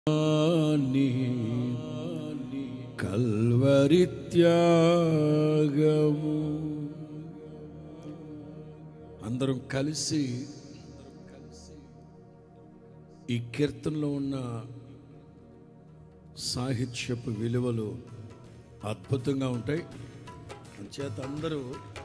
నీ కల్వరి త్యాగము అందరం కలిసి ఈ కీర్తనలో ఉన్న సాహిత్యపు విలువలు అద్భుతంగా ఉంటాయి అంచేత అందరూ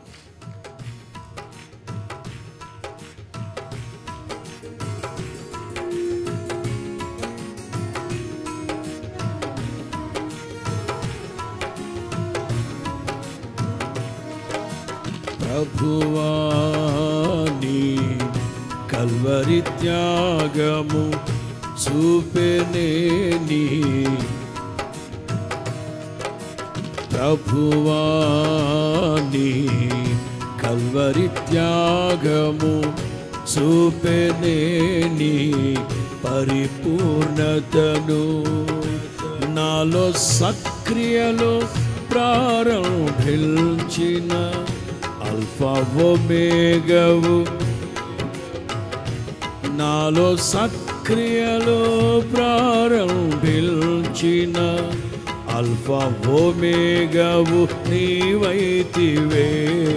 ప్రభువాని కల్వరి త్యాగము చూపెనేని ప్రభువాని కల్వరి త్యాగము చూపెనేని పరిపూర్ణతను నాలో సక్రియలు ప్రారంభించిన అల్ఫా ఒమేగవు నాలో సక్రియలు ప్రారంభించిన అల్ఫా ఒమేగవు నీవైతివే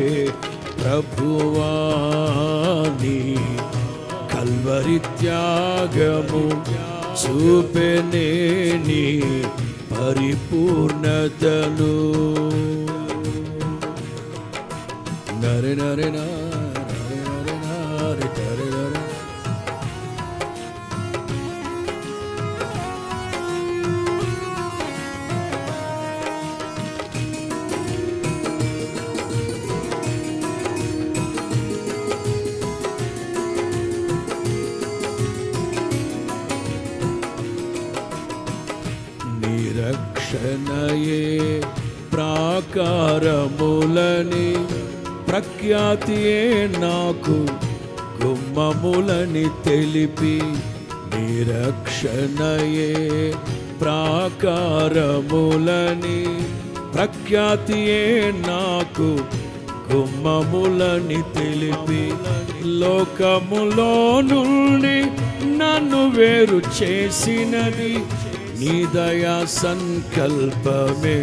ప్రభువాని కల్వరి త్యాగము చూపెనేని పరిపూర్ణతను నరే నరే నా నరే నరే నారే నరే నరే నిరక్షణయే ప్రాకారములని ప్రఖ్యాతియే నాకు గుమ్మములని తెలిపి నిరక్షణయే ప్రాకారములని ప్రఖ్యాతియే నాకు గుమ్మములని తెలిపి లోకములో నుండి నన్ను వేరు చేసినది నీ దయా సంకల్పమే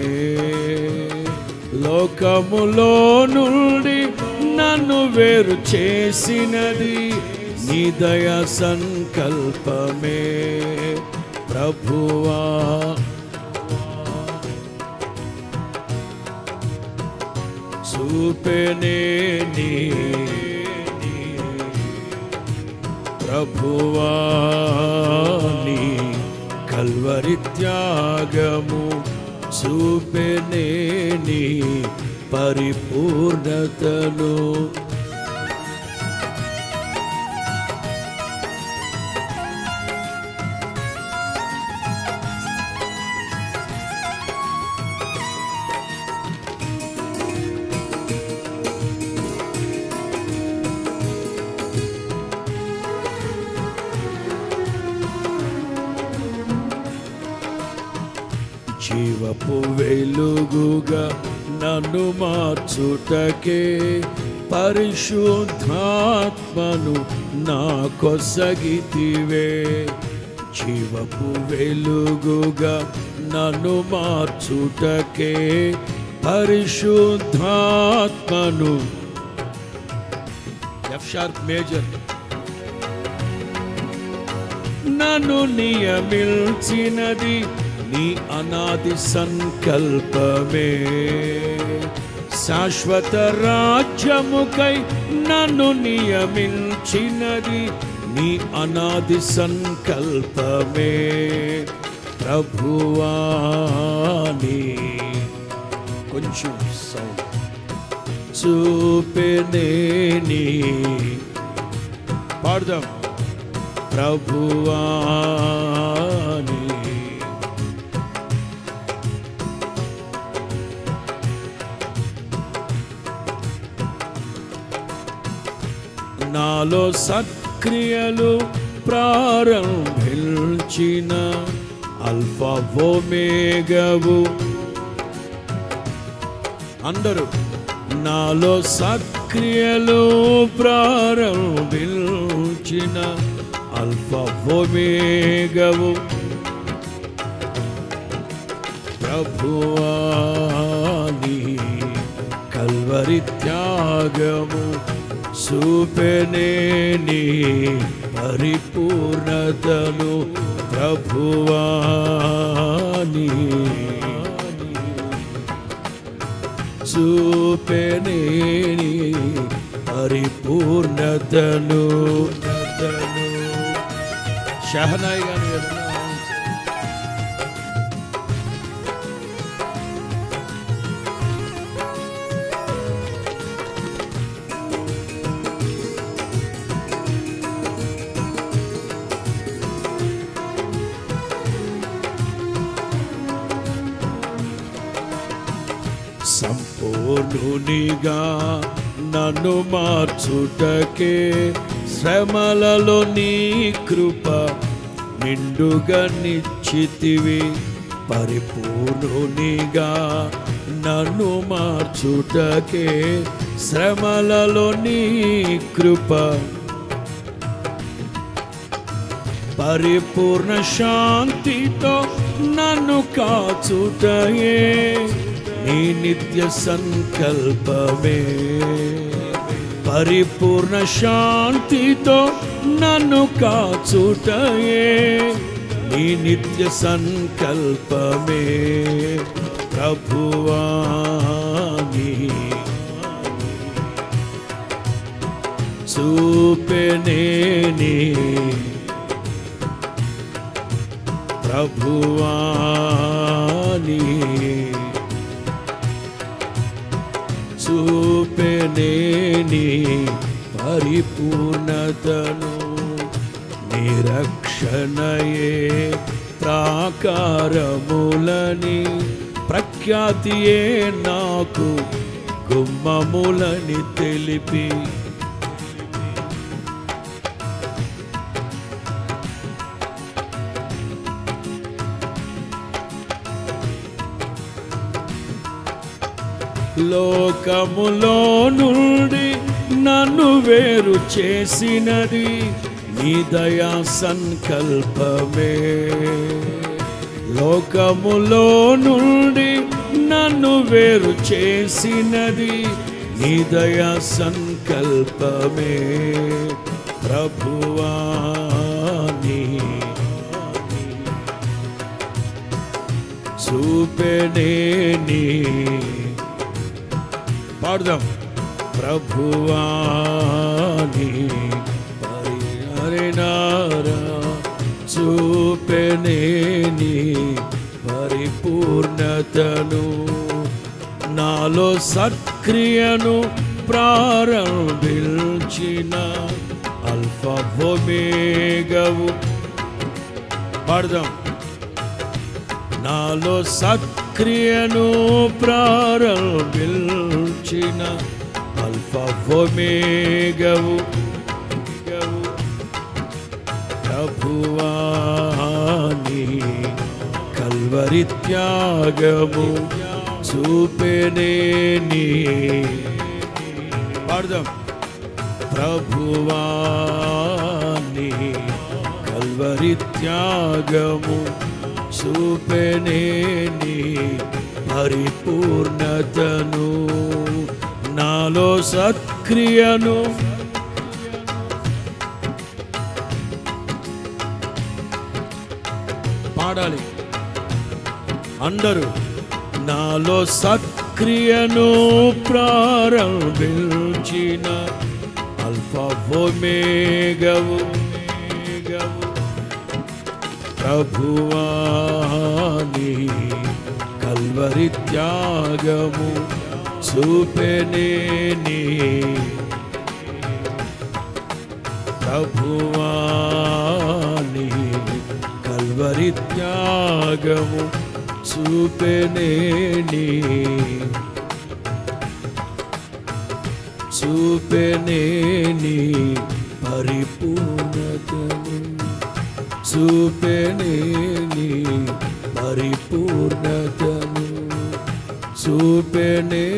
లోకములో నుండి నన్ను వేరు చేసినది నీ దయా సంకల్పమే ప్రభువా చూపెనేని ప్రభువాని కల్వరి త్యాగము చూపెనేని పరిపూర్ణతను జీవపు వెలుగుగా నన్ను మార్చుటకే పరిశుద్ధాత్మను నా కొసగితివే జీవపు వెలుగుగా నన్ను మార్చుటకే పరిశుద్ధాత్మను ఎఫ్ షార్ప్ మేజర్ నన్ను నియమిల్చినది నీ అనాది సంకల్పమే శాశ్వత రాజ్యముకై నన్ను నియమించినది నీ అనాది సంకల్పమే ప్రభువాని కొంచెం సౌండ్ చూపెనేని పాడదాం ప్రభువాని నాలో సక్రియలు ప్రారంభించిన అల్ఫా ఓమేగవు అందరూ నాలో సక్రియలు ప్రారంభించిన అల్ఫా ఒమేగవు ప్రభువాని కల్వరి త్యాగము సూపెనేని పరిపూర్ణతను ప్రభువాని చూపెనేని పరిపూర్ణతను షహనాయి గాని ఏదన్నా సంపూర్ణునిగా నన్ను మార్చుటకే శ్రమలలో నీ కృప నిండుగా నిశ్చితివి పరిపూర్ణునిగా నన్ను మార్చుటకే శ్రమలలో నీ కృప పరిపూర్ణ శాంతితో నన్ను కాచుటయే నీ నిత్య సంకల్పమే పరిపూర్ణ శాంతితో నన్ను కాచుటయే నీ నిత్య సంకల్పమే ప్రభువాని చూపెనేని ప్రభువాని చూపెనేని పరిపూర్ణతను నిరక్షణయే ప్రాకారములని ప్రఖ్యాతియే నాకు గుమ్మములని తెలిపి లోకములో నుండి నన్ను వేరు చేసినది నీ దయా సంకల్పమే లోకములో నుండి నన్ను వేరు చేసినది నీ దయా సంకల్పమే ప్రభువాని చూపెనేని పాడుదాం ప్రభువాని పరిహరినారా చూపెనేని పరిపూర్ణతను నాలో సక్రియను ప్రారంభించిన అల్ఫా ఒమేగవు పాడుదాం నాలో సక్రియను ప్రారంభించిన అల్ఫా ఒమేగవు ప్రభువాని కల్వరి త్యాగము చూపెనేని పాడుదాం ప్రభువాని కల్వరి త్యాగము చూపెనేని పరిపూర్ణతను నాలో సక్రియను పాడాలి అందరూ నాలో సక్రియను ప్రారంభించిన అల్ఫా ఒమేగవు ప్రభువాని కల్వరి త్యాగము చూపెనేని ప్రభువాని కల్వరి త్యాగము చూపెనేని చూపెనేని పరిపూర్ణతను చూపెనేని పరిపూర్ణతను చూపెనే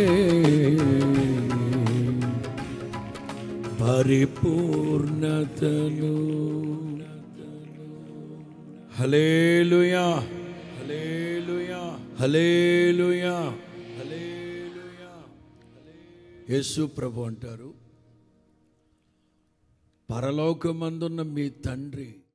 పరిపూర్ణతను hallelujah hallelujah hallelujah hallelujah Yesu ప్రభు అంటారు పరలోకమందున్న మీ తండ్రి